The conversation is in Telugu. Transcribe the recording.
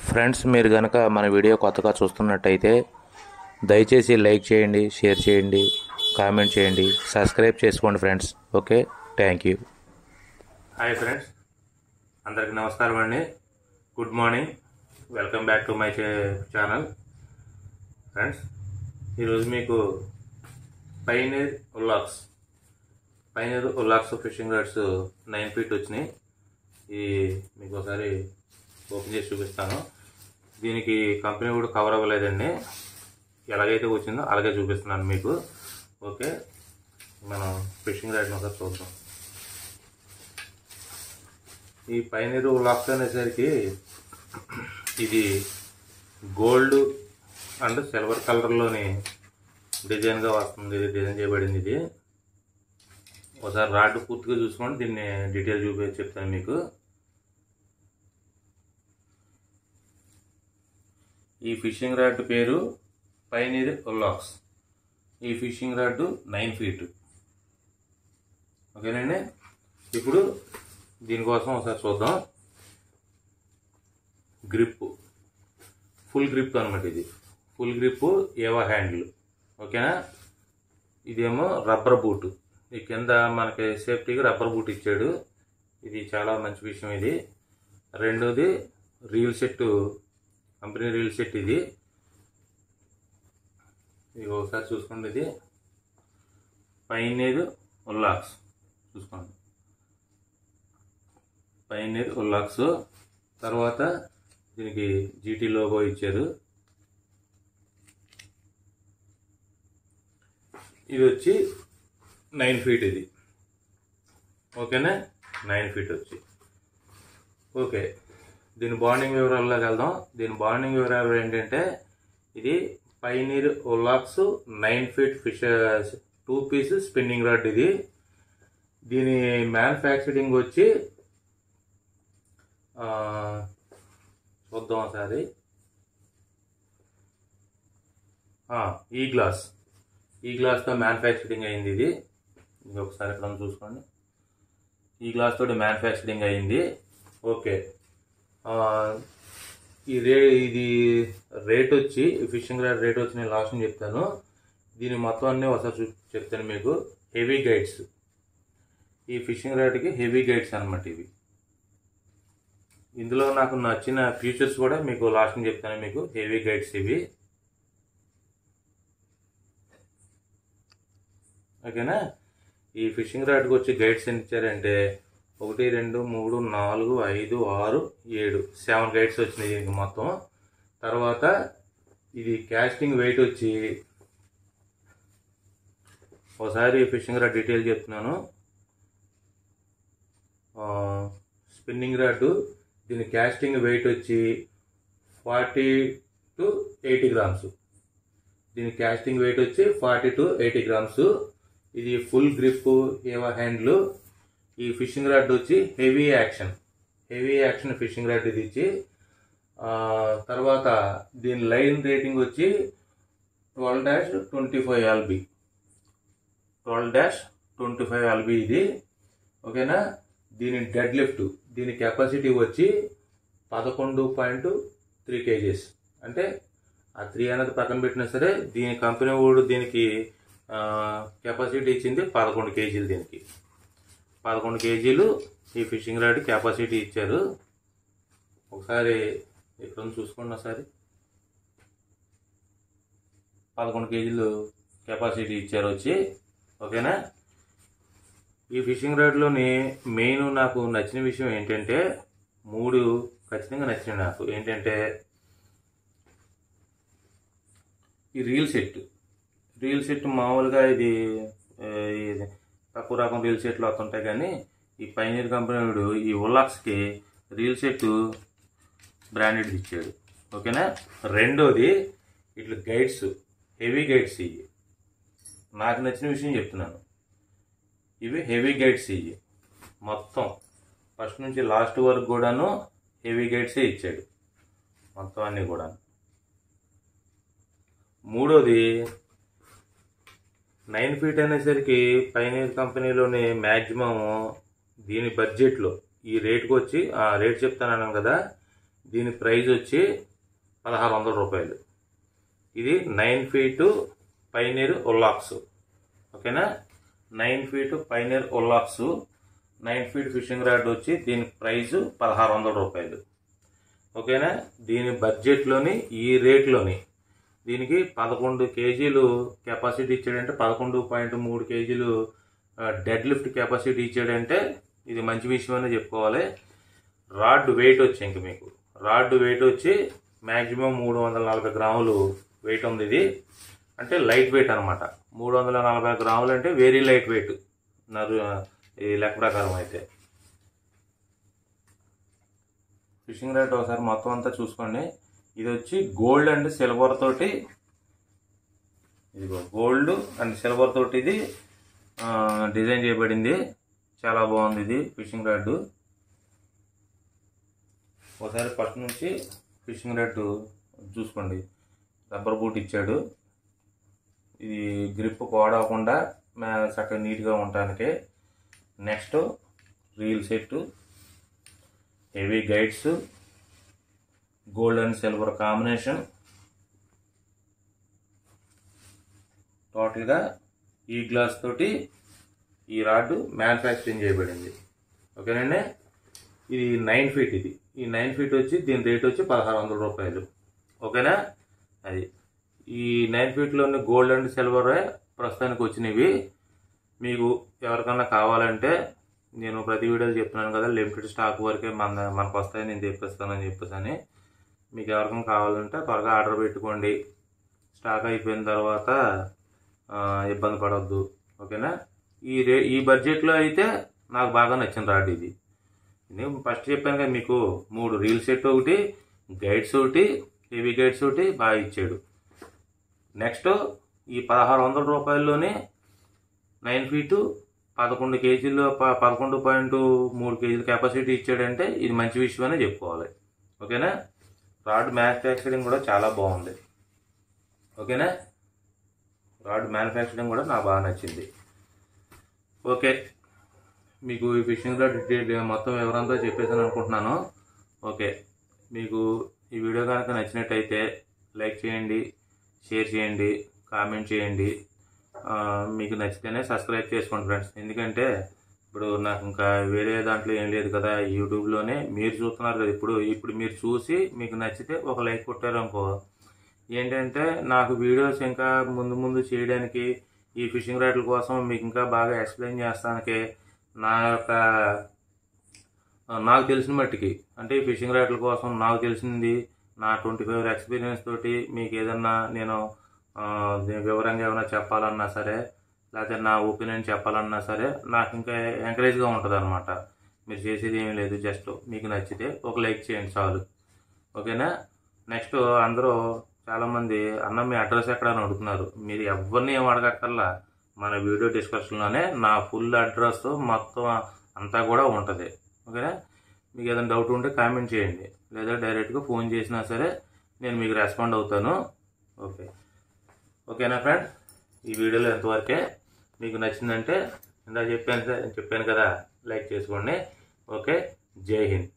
ఫ్రెండ్స్ మీరు కనుక మన వీడియో కొత్తగా చూస్తున్నట్టయితే దయచేసి లైక్ చేయండి షేర్ చేయండి కామెంట్ చేయండి సబ్స్క్రైబ్ చేసుకోండి friends okay thank you hi friends అందరికి నమస్కారం అండి good morning welcome back to my channel friends ఈరోజు మీకు పైనీర్ ఉల్లాక్స్ పైనీర్ ఉల్లాక్స్ ఫిషింగ్ రాడ్స్ నైన్ ఫీట్ వచ్చినాయి ఈ మీకు ఒకసారి ఓపెన్ చేసి చూపిస్తాను దీనికి కంపెనీ కూడా కవర్ అవ్వలేదండి ఎలాగైతే వచ్చిందో అలాగే చూపిస్తున్నాను మీకు ఓకే మనం ఫిషింగ్ రాడ్ని ఒకసారి చూద్దాం ఈ పైనీరు లాక్స్ అనేసరికి ఇది గోల్డ్ అండ్ సిల్వర్ కలర్లోని డిజైన్గా వస్తుంది ఇది డిజైన్ చేయబడింది ఇది ఒకసారి రాడ్ పూర్తిగా చూసుకోండి దీన్ని డీటెయిల్ చూపి చెప్తాను మీకు ఈ ఫిషింగ్ రాడ్ పేరు పైనీర్ ఉల్లాక్స్ ఈ ఫిషింగ్ రాడ్ నైన్ ఫీట్ ఓకేనండి ఇప్పుడు దీనికోసం ఒకసారి చూద్దాం గ్రిప్ ఫుల్ గ్రిప్ అనమాట ఇది ఫుల్ గ్రిప్ ఏవా హ్యాండిల్ ఓకేనా ఇదేమో రబ్బర్ బూట్ ఈ కింద మనకి సేఫ్టీకి రబ్బర్ బూట్ ఇచ్చాడు ఇది చాలా మంచి విషయం ఇది రెండోది reel set company reel set ఇది ఇది ఒకసారి చూసుకోండి ఇది పైనీర్ ఉల్లాక్స్ చూసుకోండి పైనీర్ ఉల్లాక్స్ తర్వాత దీనికి జీటీ లోగో ఇచ్చారు ఇది వచ్చి నైన్ ఫీట్ ఇది ఓకేనా నైన్ ఫీట్ వచ్చి ఓకే దీని బాండింగ్ వివరాల్లోకి వెళ్దాం దీని బాండింగ్ వివరాలు ఏంటంటే ఇది పైనీర్ ఉల్లాక్స్ nine feet fish two piece spinning rod ఇది దీని మ్యానుఫ్యాక్చరింగ్ వచ్చి ఆ, చూద్దాం ఒకసారి ఆ, ఈ గ్లాస్ ఈ గ్లాస్తో మ్యానుఫ్యాక్చరింగ్ అయింది ఇది ఇది ఒకసారి ఇక్కడ చూసుకోండి ఈ గ్లాస్ తోటి మ్యానుఫ్యాక్చరింగ్ అయింది ఓకే ఆ, ఈ రే ఇది రేట్ వచ్చి ఫిషింగ్ రాడ్ రేట్ వచ్చి నేను లాస్ట్ చెప్తాను దీని మొత్తం అన్నీ ఒకసారి చూ చెప్తాను మీకు హెవీ గైడ్స్ ఈ ఫిషింగ్ రాడ్కి హెవీ గైడ్స్ అనమాట ఇవి ఇందులో నాకు నచ్చిన ఫీచర్స్ కూడా మీకు లాస్ట్ చెప్తాను మీకు హెవీ గైడ్స్ ఇవి ఓకేనా ఈ ఫిషింగ్ రాడ్కి వచ్చి గైడ్స్ ఎంత ఇచ్చారంటే ఒకటి రెండు మూడు నాలుగు ఐదు ఆరు ఏడు సెవెన్ గైడ్స్ వచ్చినాయి దీనికి మొత్తం తర్వాత ఇది క్యాస్టింగ్ వెయిట్ వచ్చి ఒకసారి ఫిషింగ్ రాడ్ డీటెయిల్ చెప్తున్నాను స్పిన్నింగ్ రాడ్ దీని క్యాస్టింగ్ వెయిట్ వచ్చి ఫార్టీ టు ఎయిటీ గ్రామ్స్ దీని క్యాస్టింగ్ వెయిట్ వచ్చి ఫార్టీ టు ఎయిటీ గ్రామ్స్ ఇది ఫుల్ గ్రిప్ ఏవా హ్యాండ్లు ఈ ఫిషింగ్ రాడ్ వచ్చి heavy action heavy action fishing rod ఇది ఇచ్చి ఆ, తర్వాత దీని లైన్ రేటింగ్ వచ్చి twelve dash twenty five LB twelve dash twenty five LB ఇది ఓకేనా దీని డెడ్ లిఫ్ట్ దీని కెపాసిటీ వచ్చి పదకొండు పాయింట్ త్రీ కేజీస్ అంటే ఆ త్రీ అనేది పక్కన పెట్టినా సరే దీని కంపెనీ వాడు దీనికి కెపాసిటీ ఇచ్చింది పదకొండు కేజీలు దీనికి పదకొండు కేజీలు ఈ ఫిషింగ్ రాడ్ కెపాసిటీ ఇచ్చారు ఒకసారి ఇక్కడ ఉంది చూసుకోండి ఒకసారి పదకొండు కేజీలు కెపాసిటీ ఇచ్చారు వచ్చి ఓకేనా ఈ ఫిషింగ్ రాడ్లోని మెయిన్ నాకు నచ్చిన విషయం ఏంటంటే మూడు ఖచ్చితంగా నచ్చినాయి నాకు ఏంటంటే ఈ రీల్ సెట్ రీల్ సెట్ మామూలుగా ఇది ఆ, ఇది తక్కువ రకం రీల్ సెట్లు వస్తుంటాయి కానీ ఈ పైనీర్ కంపెనీ వాడు ఈ ఉల్లాక్స్కి రీల్ సెట్ బ్రాండెడ్ ఇచ్చాడు ఓకేనా రెండోది ఇట్లా గైడ్స్ హెవీ గైడ్స్ ఇవి నాకు నచ్చిన విషయం చెప్తున్నాను ఇవి హెవీ గైడ్స్ ఇవి మొత్తం ఫస్ట్ నుంచి లాస్ట్ వరకు కూడాను హెవీ గైడ్సే ఇచ్చాడు మొత్తం అన్నీ కూడా మూడోది నైన్ ఫీట్ అనేసరికి పైనీర్ కంపెనీలోని మ్యాక్సిమం దీని బడ్జెట్లో ఈ రేట్కి వచ్చి ఆ రేట్ చెప్తాను కదా దీని ప్రైస్ వచ్చి పదహారు వందల రూపాయలు ఇది నైన్ ఫీటు పైనీర్ ఉల్లాక్స్ ఓకేనా నైన్ ఫీట్ పైనీర్ ఉల్లాక్స్ నైన్ ఫీట్ ఫిషింగ్ రాడ్ వచ్చి దీని ప్రైస్ పదహారు వందల రూపాయలు ఓకేనా దీని బడ్జెట్లోని ఈ రేట్లోని దీనికి పదకొండు కేజీలు కెపాసిటీ ఇచ్చాడంటే పదకొండు పాయింట్ మూడు కేజీలు డెడ్ లిఫ్ట్ కెపాసిటీ ఇచ్చాడంటే ఇది మంచి విషయమని చెప్పుకోవాలి రాడ్ వెయిట్ వచ్చి ఇంక మీకు రాడ్ వెయిట్ వచ్చి మ్యాక్సిమం మూడు వందల నలభై గ్రాములు వెయిట్ ఉంది ఇది అంటే లైట్ వెయిట్ అనమాట మూడు వందల నలభై గ్రాములు అంటే వెరీ లైట్ వెయిట్ నరు ఈ లెక్క ప్రకారం అయితే ఫిషింగ్ రేట్ ఒకసారి మొత్తం అంతా చూసుకోండి ఇది వచ్చి గోల్డ్ అండ్ సిల్వర్ తోటి ఇదిగో గోల్డ్ అండ్ సిల్వర్ తోటి ఇది ఆ, డిజైన్ చేయబడింది చాలా బాగుంది ఇది ఫిషింగ్ రాడ్ ఒకసారి ఫస్ట్ నుంచి ఫిషింగ్ రాడ్ చూసుకోండి రబ్బర్ బూట్ ఇచ్చాడు ఇది గ్రిప్ పాడవకుండా మే- చక్కగా నీట్గా ఉండటానికి next reel set heavy guides gold and silver combination టోటల్గా ఈ గ్లాస్ తోటి ఈ రాడ్ మ్యానుఫ్యాక్చరింగ్ చేయబడింది ఓకేనండి ఇది నైన్ ఫీట్ ఇది ఈ నైన్ ఫీట్ వచ్చి దీని రేట్ వచ్చి పదహారు వందల రూపాయలు ఓకేనా అది ఈ నైన్ ఫీట్లోని గోల్డ్ అండ్ సిల్వర్ ప్రస్తుతానికి వచ్చినవి మీకు ఎవరికన్నా కావాలంటే నేను ప్రతి వీడియోలో చెప్తున్నాను కదా లిమిటెడ్ స్టాక్ వరకే మన మనకు వస్తాయని నేను చెప్పేస్తానని చెప్పేసి అని మీకు ఎవరికైనా కావాలంటే త్వరగా ఆర్డర్ పెట్టుకోండి స్టాక్ అయిపోయిన తర్వాత ఆ, ఇబ్బంది పడవద్దు ఓకేనా ఈ రే ఈ బడ్జెట్లో అయితే నాకు బాగా నచ్చిన రాడ్ ఇది నేను ఫస్ట్ చెప్పాను కదా మీకు మూడు రీల్ సెట్ ఒకటి గైడ్స్ ఒకటి హెవీ గైడ్స్ ఒకటి బాగా ఇచ్చాడు నెక్స్ట్ ఈ పదహారు వందల రూపాయల్లోనే నైన్ ఫీటు పదకొండు కేజీలు ప- పదకొండు పాయింట్ మూడు కేజీల కెపాసిటీ ఇచ్చాడంటే ఇది మంచి విషయం అనే చెప్పుకోవాలి ఓకేనా రాడ్ మ్యానుఫ్యాక్చరింగ్ కూడా చాలా బాగుంది ఓకేనా రాడ్ మ్యానుఫ్యాక్చరింగ్ కూడా నాకు బాగా నచ్చింది ఓకే మీకు ఈ ఫిషింగ్ రాడ్ డీటెయిల్ మొత్తం వివరంతో చెప్పేసాను అనుకుంటున్నాను ఓకే మీకు ఈ వీడియో కనుక నచ్చినట్టయితే లైక్ చేయండి షేర్ చేయండి కామెంట్ చేయండి ఆ, మీకు నచ్చితేనే సబ్స్క్రైబ్ చేసుకోండి ఫ్రెండ్స్ ఎందుకంటే ఇప్పుడు నాకు ఇంకా వేరే దాంట్లో ఏం లేదు కదా యూట్యూబ్లోనే మీరు చూస్తున్నారు కదా ఇప్పుడు ఇప్పుడు మీరు చూసి మీకు నచ్చితే ఒక లైక్ కొట్టారు అనుకో ఏంటంటే నాకు వీడియోస్ ఇంకా ముందు ముందు చేయడానికి ఈ ఫిషింగ్ రైడ్ల కోసం మీకు ఇంకా బాగా ఎక్స్ప్లెయిన్ చేస్తానికి నా యొక్క ఆ, నాకు తెలిసిన మట్టికి అంటే ఈ ఫిషింగ్ రైడ్ల కోసం నాకు తెలిసింది నా ట్వంటీ ఫైవ్ ఎక్స్పీరియన్స్ తోటి మీకు ఏదన్నా నేను ఆ, దీని వివరంగా ఏమైనా చెప్పాలన్నా సరే లేకపోతే నా ఒపీనియన్ చెప్పాలన్నా సరే నాకు ఇంకా ఎంకరేజ్గా ఉంటుంది అనమాట మీరు చేసేది ఏమీ లేదు జస్ట్ మీకు నచ్చితే ఒక లైక్ చేయండి చాలు ఓకేనా నెక్స్ట్ అందరూ చాలామంది అన్న మీ అడ్రస్ ఎక్కడ అని అడుగుతున్నారు మీరు ఎవరిని ఏం అడగక్కర్లా మన వీడియో డిస్కషన్లోనే నా ఫుల్ అడ్రస్ మొత్తం అంతా కూడా ఉంటుంది ఓకేనా మీకు ఏదైనా డౌట్ ఉంటే కామెంట్ చేయండి లేదా డైరెక్ట్గా ఫోన్ చేసినా సరే నేను మీకు రెస్పాండ్ అవుతాను ఓకే ఓకేనా ఫ్రెండ్ ఈ వీడియోలో ఎంతవరకే మీకు నచ్చిందంటే ఇందా చెప్పాను చెప్పాను కదా లైక్ చేసుకోండి ఓకే జై హింద్